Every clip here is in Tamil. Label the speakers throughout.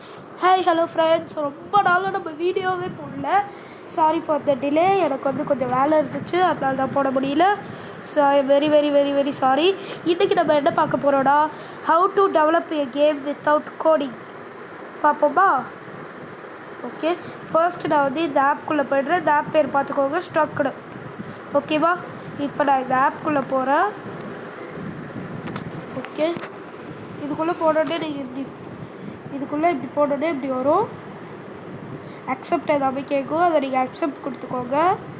Speaker 1: ஹாய் ஹலோ ஃப்ரெண்ட்ஸ் ரொம்ப நாளாக நம்ம வீடியோவே போடல சாரி ஃபார் த டிலே எனக்கு வந்து கொஞ்சம் வேலை இருந்துச்சு அதனால தான் போட முடியல so very very very very sorry இன்றைக்கி நம்ம என்ன பார்க்க போகிறோன்னா how to develop a game without coding பார்ப்போமா ஓகே ஃபர்ஸ்ட் நான் வந்து இந்த ஆப்குள்ளே போய்டுறேன் இந்த ஆப் பேர் பார்த்துக்கோங்க ஸ்ட்ரக்டு ஓகேவா இப்போ நான் இந்த ஆப்குள்ளே போகிறேன் ஓகே இதுக்குள்ளே போனோடனே நீங்கள் இப்படி இதுக்குள்ளே இப்படி போனோடனே இப்படி வரும் அக்செப்ட் ஏதாவது கேட்கும் அதை நீங்கள் அக்செப்ட் கொடுத்துக்கோங்க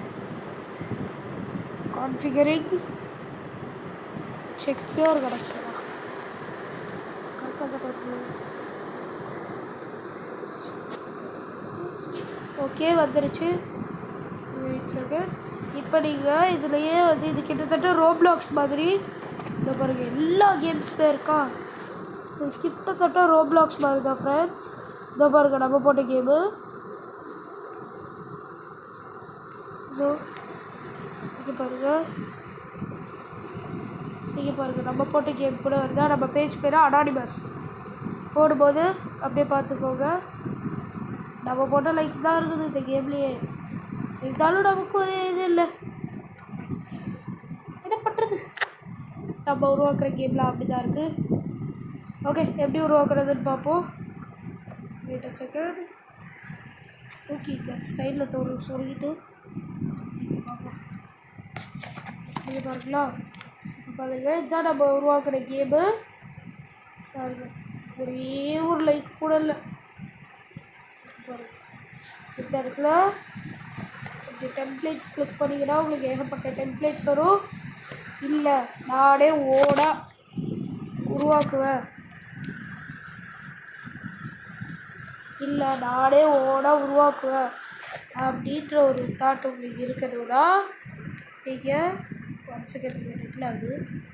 Speaker 1: கான்ஃபிகரிங் செக்யூர் கனெக்ஷனா ஓகே வந்துருச்சு வெயிட் செகண்ட் இப்போ நீங்கள் இதுலையே வந்து இது கிட்டத்தட்ட ரோப்ளாக்ஸ் மாதிரி இந்த பாருங்க எல்லா கேம்ஸுமே இருக்கா இது கிட்டத்தட்ட ரோப்ளாக்ஸ் மாதிரி தான் ஃப்ரெண்ட்ஸ் இந்த பாருங்க நம்ம போட்ட கேமு இதோ இங்கே பாருங்க இங்கே பாருங்க நம்ம போட்ட கேம் கூட வருதா நம்ம பேஜ் பேர் அனானிமஸ் போடும்போது அப்படியே பார்த்துக்கோங்க நம்ம போட்ட லைக் தான் இருக்குது இந்த கேம்லேயே இருந்தாலும் நமக்கு ஒரு இது இல்லை என்ன பண்ணுறது நம்ம உருவாக்குற கேம்லாம் அப்படி தான் இருக்குது ஓகே எப்படி உருவாக்குறதுன்னு பார்ப்போம் வெயிட் அ செகண்ட் தூக்கிக்க சைடில் தோறு சொருகிட்டு பார்ப்போம் நீங்கள் பாருங்களா இப்போ பாருங்க இதுதான் நம்ம உருவாக்குற கேமு பாருங்க ஒரே ஒரு லைக் கூட இல்லை பாருங்க இந்த இடத்துல இப்படி டெம்ப்ளேட்ஸ் கிளிக் பண்ணிங்கன்னா உங்களுக்கு ஏகப்பட்ட டெம்ப்ளேட்ஸ் வரும் இல்லை நானே ஓடா உருவாக்குவேன் இல்லை நானே ஓடா உருவாக்குவேன் அப்படின்ற ஒரு தாட் உங்களுக்கு இருக்கணும்னா நீங்கள் ஒன் செகண்ட் மினிட்ல அது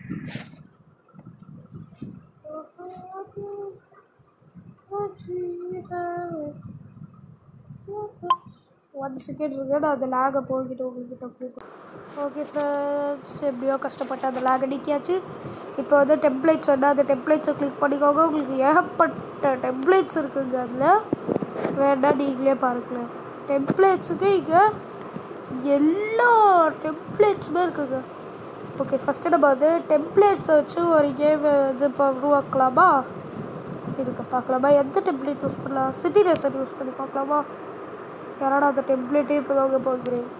Speaker 1: ஒன் செகண்ட் இருக்கு நான் அந்த லேகை போய்கிட்டு உங்கள்கிட்ட கூப்பிடுறேன் ஓகே ஃப்ரெண்ட்ஸ் எப்படியோ கஷ்டப்பட்டு அந்த லேகை நீக்கியாச்சு இப்போ வந்து டெம்ப்ளேட்ஸ் வேணால் அந்த டெம்ப்ளேட்ஸை கிளிக் பண்ணிக்கோங்க உங்களுக்கு ஏகப்பட்ட டெம்ப்ளேட்ஸ் இருக்குங்க அதில் வேண்டாம் நீங்களே பாருங்களேன் டெம்ப்ளேட்ஸுக்கு இங்கே எல்லா டெம்ப்ளேட்ஸுமே இருக்குங்க ஓகே ஃபஸ்ட்டு நம்ம வந்து டெம்ப்ளேட்ஸை வச்சு ஒரு கேம் இது இப்போ உருவாக்கலாமா இதுக்கு பார்க்கலாமா எந்த டெம்ப்ளேட் யூஸ் பண்ணலாம் சிட்டி ரேசர் யூஸ் பண்ணி பார்க்கலாமா யாராடா அந்த டெம்ப்ளேட்டே இப்போ தாங்க போகிறேன்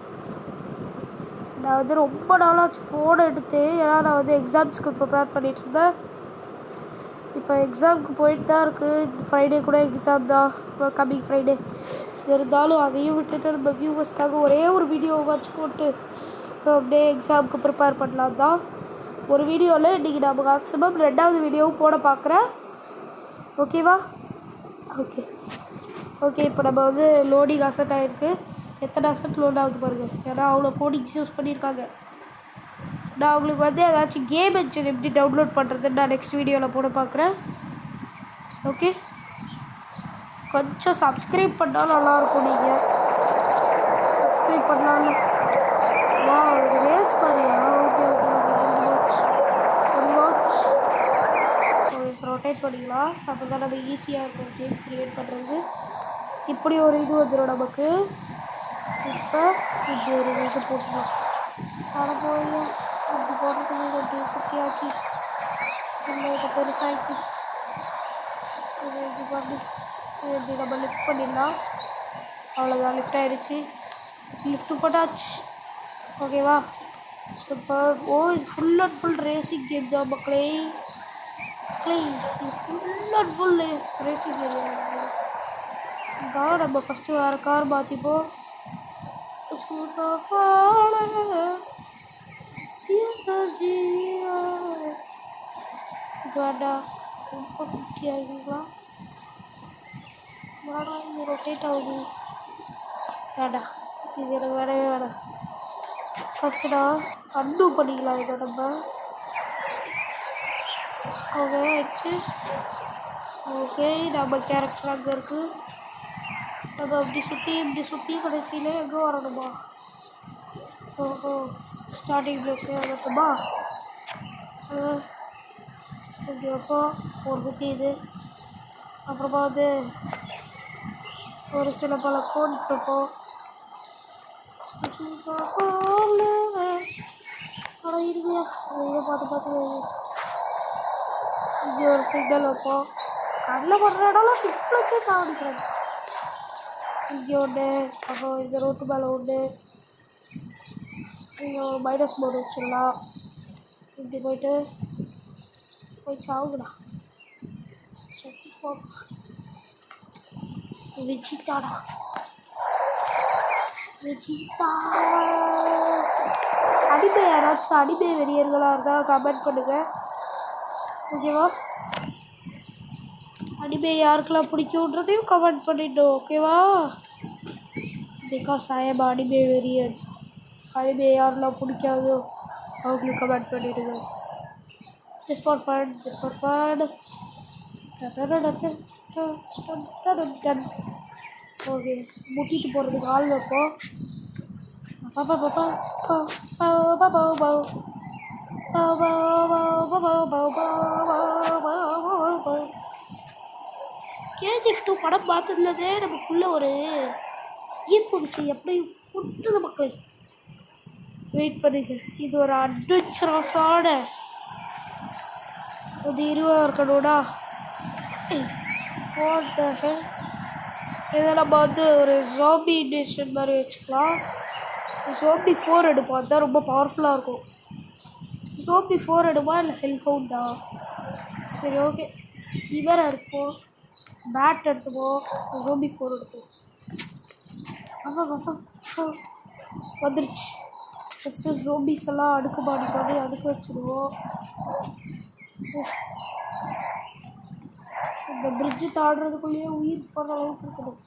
Speaker 1: நான் வந்து ரொம்ப நாளாச்சு ஃபோன் எடுத்து ஏன்னா நான் வந்து எக்ஸாம்ஸ்க்கு ப்ரிப்பேர் பண்ணிட்டு இருந்தேன் இப்போ எக்ஸாமுக்கு போயிட்டு தான் இருக்குது ஃப்ரைடே கூட எக்ஸாம் தான் கம்மிங் ஃப்ரைடே இருந்தாலும் அதையும் விட்டுட்டு நம்ம வியூவர்ஸ்க்காக ஒரே ஒரு வீடியோ வச்சு போட்டு அப்படியே எக்ஸாமுக்கு ப்ரிப்பேர் பண்ணலாம் தான் ஒரு வீடியோவில் இன்றைக்கி நான் மேக்ஸிமம் ரெண்டாவது வீடியோவும் போட பார்க்குறேன் ஓகேவா ஓகே ஓகே இப்போ நம்ம வந்து லோடிங் அசட் ஆகிருக்கு எத்தனை அசட் லோட் ஆகுது பாருங்கள் ஏன்னா அவ்வளோ கோடிங்ஸ் யூஸ் பண்ணியிருக்காங்க நான் உங்களுக்கு வந்து ஏதாச்சும் கேம் என்ஜின் எப்படி டவுன்லோட் பண்ணுறதுன்னு நான் நெக்ஸ்ட் வீடியோவில் போட பார்க்குறேன் ஓகே கொஞ்சம் சப்ஸ்கிரைப் பண்ணால் நல்லாயிருக்கும் நீங்கள் சப்ஸ்கிரைப் பண்ணலாம்ல வா ஒரு ரேஸ் பாரியா okay okay okay watch one watch rotate பண்ணிக்கலாம் அப்போ தான் நம்ம ஈஸியாக இருக்கும் கேம் க்ரியேட் பண்ணுறது இப்படி ஒரு இது வந்துடும் நமக்கு இப்போ இப்படி ஒரு இது போட்டுருவோம் அதை போய் இப்படி போட்டுருக்கணும் இப்படி குட்டியாக்கி இல்லை இதை பெருசாக்கி இது இது பண்ணி இது இப்படி நம்ம லிஃப்ட் பண்ணிடலாம் அவ்வளோதான் லிஃப்ட் ஆகிடுச்சு லிஃப்ட்டு போட்டாச்சு ஓகேவா இப்போ ஓ இது full and full racing game தான் மக்களே மக்களே இது full and full race racing game தான் நம்ம ஃபஸ்ட்டு வேறு கார் மாற்றிப்போம் வேண்டாம் ரொம்ப குட்டியாகிங்களா வேணாம் இது ரொட்டேட் ஆகுது வேண்டாம் இது எனக்கு வேணவே வேணாம் ஃபஸ்ட்டு நான் அண்டு பண்ணிக்கலாம் இதை நம்ம ஓகே ஆயிடுச்சு ஓகே நம்ம கேரக்டர் அங்கே இருக்குது நம்ம அப்படி சுற்றி இப்படி சுற்றி கடைசியில் எங்கே வரணுமா ஓஹோ ஸ்டார்டிங் பிளேஸே வரட்டுமா இப்படி வைப்போம் ஒரு குட்டி இது அப்புறமா வந்து ஒரு சில பல கோட்ஸ் இருக்கும் ஆனால் இருக்கையா இதை பார்த்து பார்த்து இங்கே ஒரு சிக்னல் வைப்போம் கண்ணில் படுற இடம்லாம் சிக்னல் வச்சே சாப்பிடுறாங்க இங்கே ஒன்று அப்புறம் இந்த ரோட்டு மேலே ஒன்று இங்கே ஒரு மைனஸ் போர்டு வச்சிடலாம் இப்படி போயிட்டு போய் சாவுங்கடா சத்தி போ விஜிதாடா விஜிதா அடிமை யாராச்சும் அடிமை வெறியர்களாக இருந்தால் கமெண்ட் பண்ணுங்க ஓகேவா அடிமை யாருக்கெல்லாம் பிடிக்குன்றதையும் கமெண்ட் பண்ணிட்டோம் ஓகேவா பிகாஸ் ஐ எம் அடிமை வெறியன் அடிமை யாரெல்லாம் பிடிக்காதோ அவங்களுக்கு கமெண்ட் பண்ணிடுங்க just for fun just for fun okay முட்டிட்டு போகிறதுக்கு ஆள் வைப்போம் பாப்பா பாப்பா பாப்பா பாப்பா பாப்பா கேஜிஎஃப் டூ படம் பார்த்துருந்ததே நமக்குள்ள ஒரு ஈர்ப்பு விசை எப்படி புட்டுது மக்கள் வெயிட் பண்ணுங்க இது ஒரு அட்வென்ச்சரஸான ஒரு இருவாக இருக்கணும்டா வாட் இதை நம்ம வந்து ஒரு ஜாம்பி நேஷன் மாதிரி வச்சுக்கலாம் ஜோம்பி ஃபோர் எடுப்போம் அதுதான் ரொம்ப பவர்ஃபுல்லாக இருக்கும் ஜோம்பி ஃபோர் எடுப்பா இல்லை ஹெல் ஹவுண்டா சரி ஓகே கிவர் எடுத்துப்போம் பேட் எடுத்துப்போம் ஜோம்பி ஃபோர் எடுப்போம் ஆமாம் ஆமாம் வந்துருச்சு ஃபஸ்ட்டு ஜோம்பிஸ் எல்லாம் அடுக்கு பாடி பண்ணி அடுக்க வச்சுடுவோம் உஃப். இந்த பிரிட்ஜு தாடுறதுக்குள்ளேயே உயிர் போகிற அளவுக்கு இருக்கணும்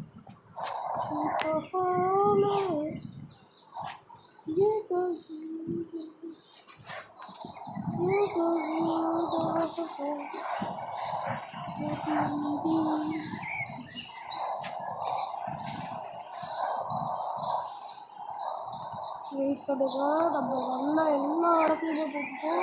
Speaker 1: சீதாஃபாலே, ஏதோ ஏதோ ஏதோ வெயிட் பண்ணுங்க நம்ம நல்லா எல்லா இடத்துலையுமே போட்டுப்போம்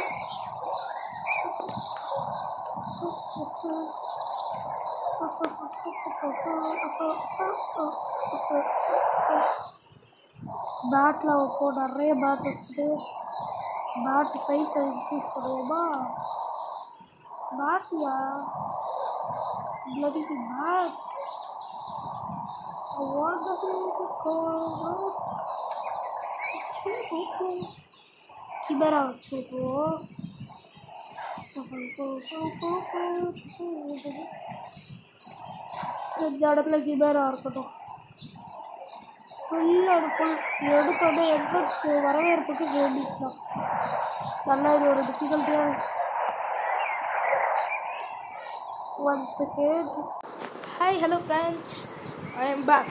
Speaker 1: பேட்டில் வைப்போம் நிறைய பேட் வச்சுட்டு பேட் சைஸ் இன்க்ரீஸ் பண்ணுவோமா பேட்டியா bloody bat I want to be the cold கிபரா வச்சுருக்கோம் இந்த இடத்துல கிபரா இருக்கட்டும் ஃபுல்லாக ஃபுல் எடுத்தோடனே என்ட்ரன்ஸ்க்கு வரவேற்புக்கு ஜோபிஸ் தான் நல்லா இது ஒரு டிஃபிகல்ட்டியாக one second hi hello friends I am back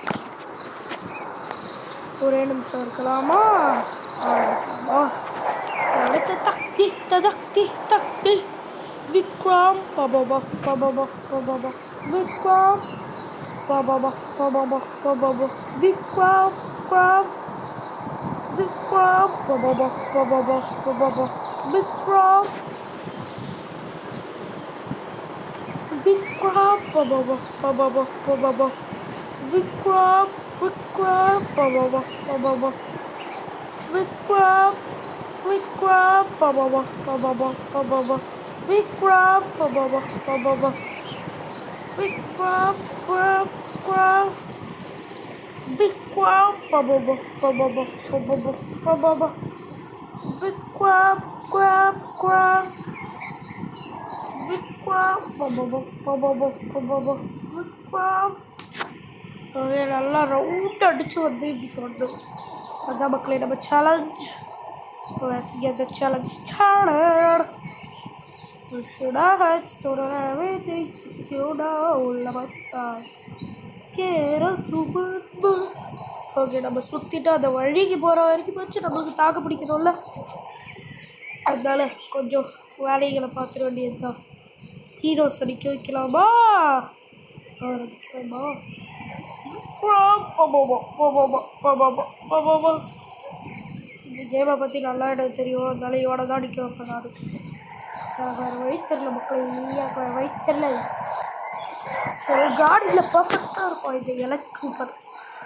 Speaker 1: ஒரே நிமிஷம் இருக்கலாமா ஆரம்பிக்கலாமா அடுத்த தக்தி ததக்தி தக்தி விக்ரம் பபாபா பபாபா பபாபா விக்ரம் பபாபா பபாபா பபாபா விக்ரம் கிரம் விக்ரம் பபாபா பபாபா பபாபா விக்ரம் விக்ரம் பபாபா பபாபா பபாபா விக்ரம் விக்ரம் பபாபா பபாபா விக்ரம் விக்ரம் பபாபா பபாபா பபாபா விக்ரம் பபாபா பபாபா விக்ரம் கிரம் கிரம் விக்ரம் பபாபா பபாபா பபாபா பபாபா விக்ரம் கிரம் கிரம் விக்ரம் பபாபா பபாபா பபாபா விக்ரம் அது நல்லா ரவுண்ட் அடித்து வந்து இப்படி கொண்டும் அதான் மக்களே நம்ம challenge Let's get the challenge started. We should have had stolen everything you know about that. Get up to okay நம்ம சுற்றிட்டு அந்த வழிக்கு போகிற வரைக்கும் வச்சு நம்மளுக்கு தாக்கு பிடிக்கணும்ல அதனால கொஞ்சம் வேலைகளை பார்த்துட வேண்டியது தான் ஹீரோஸ் அடிக்க வைக்கலாமா ஆரம்பிக்கலாமா பாபாபா பாபாபா பாபாபா பாபாபா இந்த கேமை பற்றி நல்லா எனக்கு தெரியும் அதனால இவனை தான் அடிக்க வைப்பேன் நான் எனக்கு வேறு வழி தெரில மக்கள் எனக்கு வேறு வழி தெரில காடியில் பர்ஃபெக்டாக இருக்கும் இது எலக்ட்ரிக்கல்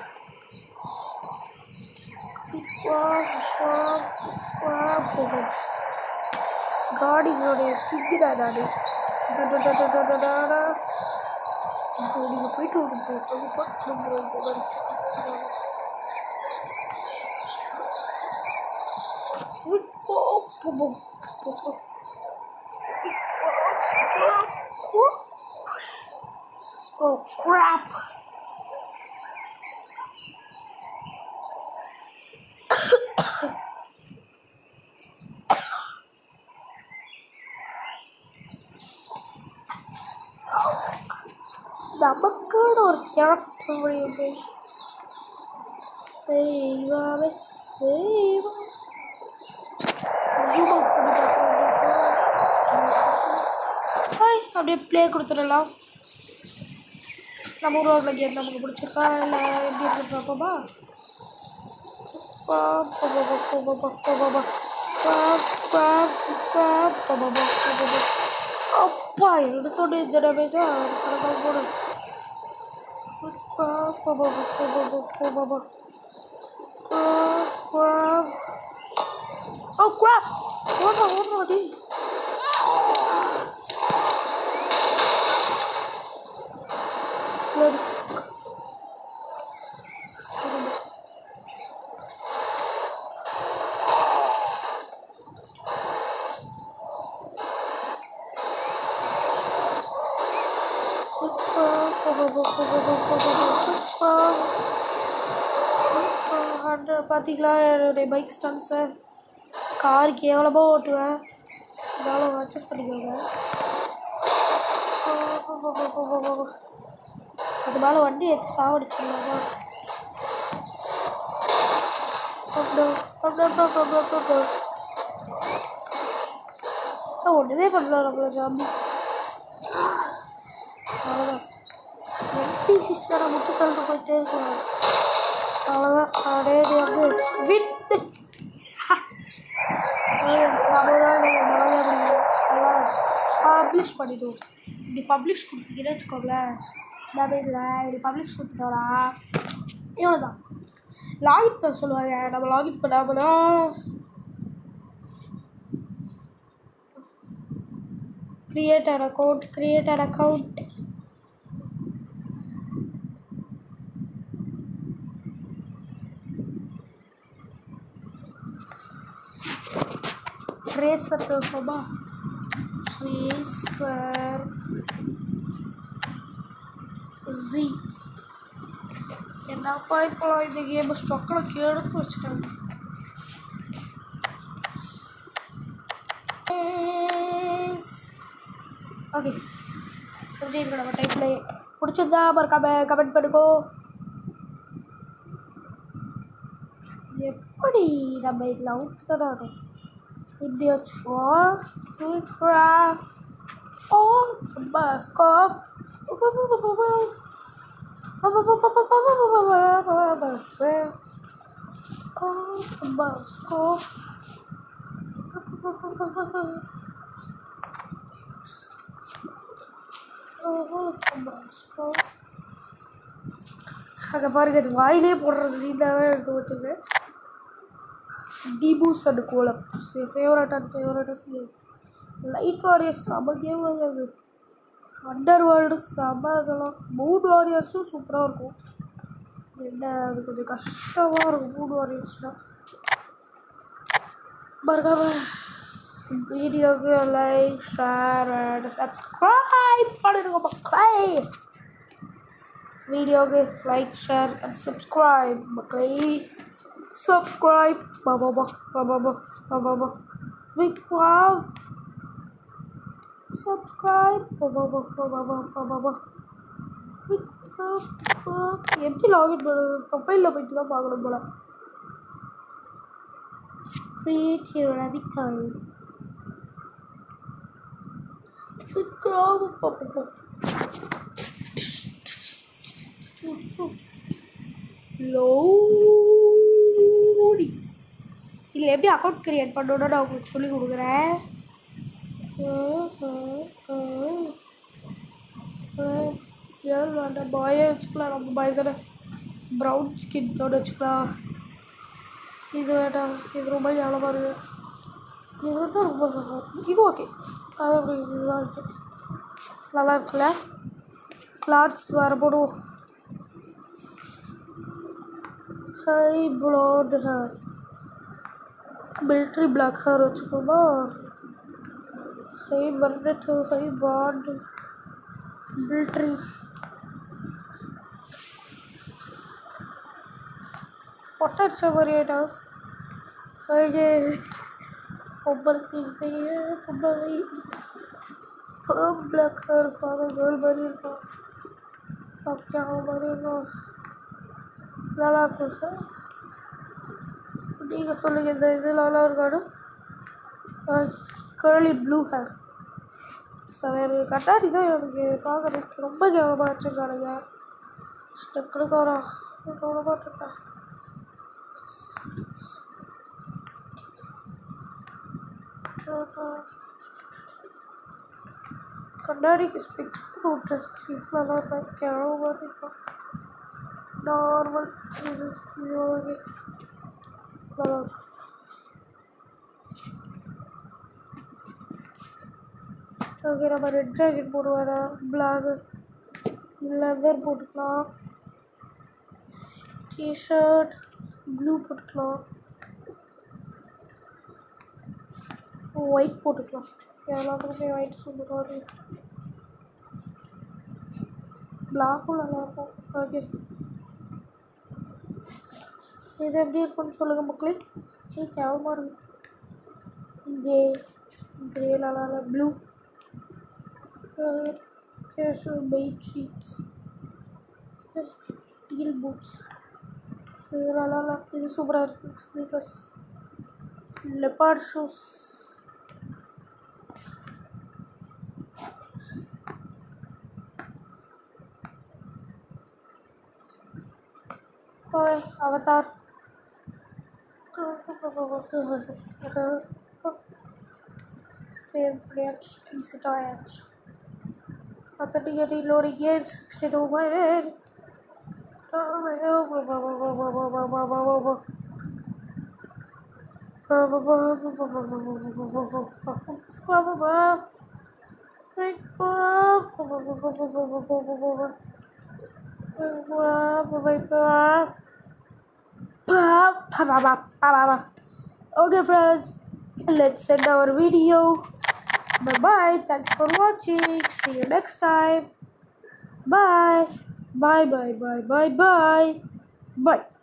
Speaker 1: காடிகளுடைய கிங்கிடா நாடு நீங்கள் போயிட்டு ஒரு பார்த்து Oh crap! நமக்கான ஒரு கேரக்டர் வழியுண்டு தெய்வாவே தெய்வம் Zoom out பண்ணி பார்க்க ஹாய் அப்படியே ப்ளே கொடுத்துடலாம் நம்ம உருவாக்குற கேம் நமக்கு பிடிச்சிருக்கா இல்லை எப்படி இருக்கு பார்ப்போமா பா, பா, பா, பா, பா, பா, பா, பா, பா, பா. பா, பா, பா, பா, பா, பா, பா, பா, பா. அப்பா எடுத்தோடனே இந்த டேமேஜ் கணக்காக போடு பா, பா, பா, பா, பா, பா, பா, பா, பா, பா. பா, பா. Oh crap! ஓடுறா ஓடுறா டேய் Bloody fuck. Sorry. பார்த்தீங்களா என்னுடைய பைக் ஸ்டன்ஸை கார் கேவலமாக ஓட்டுவேன் இதனால் அட்ஜஸ்ட் பண்ணிக்கோங்க அது மேலே வண்டி ஏற்றி சாவடிச்சிடலாமா ஒன்றுமே பண்ணல நம்மள ஜாம்பிஸ் அவ்வளோதான் எம்பி சிஸ்டரை மட்டும் தள்ளிட்டு போயிட்டே இருக்கணும் அவ்வளோதான் அப்படியே இது வந்து வின் பப்ளிஷ் பண்ணிடுவோம் இப்படி பப்ளிஷ் கொடுத்தீங்கன்னு வச்சுக்கோங்களேன் இந்த இதில் இப்படி பப்ளிஷ் கொடுத்துட்டோம்னா இவ்வளோ தான் லாகின் பண்ண சொல்லுவாங்க நம்ம லாகின் பண்ணாமனா create an account create an account racer பேசுவோமா ரேசர் ஜி என்னப்பா இப்போ இந்த கேம் ஸ்டொக்கில் கீழே எடுத்து வச்சுட்டாங்க ஓகே எப்படி இருக்கு நம்ம டைட்டில் பிடிச்சிருந்தா மறக்காம கமெண்ட் பண்ணுக்கோ எப்படி நம்ம இதில் அவுட் தானே வரும் இப்படி வச்சுக்குவோம் ஓ ஸ்காஃப் ஸ்காஃப் அங்கே பாருங்க அது வாயிலே போடுற சீனாக தான் எடுத்து வச்சுருக்கேன் டிபூஸ் அண்ட் கோலம் favourite and favourite light warriors செம கேம் அது அண்டர் வேர்ல்டு செம இதெல்லாம் மூட் வாரியர்ஸும் சூப்பராக இருக்கும் என்ன அது கொஞ்சம் கஷ்டமாக இருக்கும் மூட் வாரியர்ஸ்னால் மறக்காம வீடியோக்கு லைக் ஷேர் அண்ட் சப்ஸ்கிரைப் பண்ணிடுங்க மக்களே வீடியோக்கு லைக் ஷேர் அண்ட் சப்ஸ்கிரைப் மக்களே subscribe ba ba ba ba ba ba ba ba ba big wow subscribe ba ba ba ba ba ba ba ba ba big எப்படி லாகின் பண்ணுறது ப்ரொஃபைலில் போயிட்டு தான் பார்க்கணும் போல create your avatar லோடி இதில் எப்படி அக்கௌண்ட் கிரியேட் பண்ணணும்னு நான் உங்களுக்கு சொல்லி கொடுக்குறேன் ஏன் வேண்டாம் பாயே வச்சுக்கலாம் நம்ம பாய் தானே ப்ரௌன் ஸ்கின்னோட வச்சுக்கலாம் இது வேண்டாம் இது ரொம்ப ஏழமாக இருக்கு இது வந்து ரொம்ப நல்லா இருக்கு இது ஓகே அது அப்படி இதுதான் ஓகே நல்லா இருக்குல்ல கிளாத்ஸ் வேறு போடுவோம் ஹை ப்ளோட் ஹேர் மில்ட்ரி பிளாக் ஹேர் வச்சுக்கோமா ஹை பர்னட் ஹை பாண்ட் மில்ட்ரி பொட்டை அடிச்ச மாதிரி ஆயிட்டா ஐயே பொம்பளைக்கு இப்பயே பொம்பளை பிளாக் ஹேர் இருக்கும் அது கேர்ள் மாதிரி இருக்கும் ஓகே மாதிரி இருக்கும் நல்லா இருக்கு நீங்கள் சொல்லுங்கள் இந்த இது நல்லா இருக்காடு கேர்லி ப்ளூ ஹேர் சார் எனக்கு கண்ணாடி தான் எனக்கு பார்க்குறதுக்கு ரொம்ப கேவலமாக வச்சுருக்கானுங்க ஸ்டெக்குன்னு வரோம் விட மாட்டேன் கண்ணாடிக்கு ஸ்பிக் விட்டுறது இது நல்லா இருக்கும் கிழவு மாதிரி இருக்கும் நார்மல் இது இது ஓகே நல்லா இருக்கும் ஓகே நம்ம ரெட் ஜாக்கெட் போடுவாரா பிளாக் லெதர் போட்டுக்கலாம் டிஷர்ட் ப்ளூ போட்டுக்கலாம் ஒயிட் போட்டுக்கலாம் எல்லாத்துக்குமே ஒயிட் சொல்லுவாரு பிளாக்கும் நல்லாயிருக்கும் ஓகே இது எப்படி இருக்குன்னு சொல்லுங்கள் மக்களே சரி கேவலமாக இருக்கும் கிரே கிரே நல்லா இல்லை ப்ளூ கேஷுவல் பெயிட் ஷீட்ஸ் டீல் பூட்ஸ் இது நல்லா இல்லை இது சூப்பராக இருக்குது sneakers leopard shoes Oi, Avatar. Save Bridge, exit edge. Authenticating loading games, 62 minutes. Okay, friends, let's end our video. Bye bye. Thanks for watching. See you next time. Bye. Bye, bye, bye, bye, bye. Bye.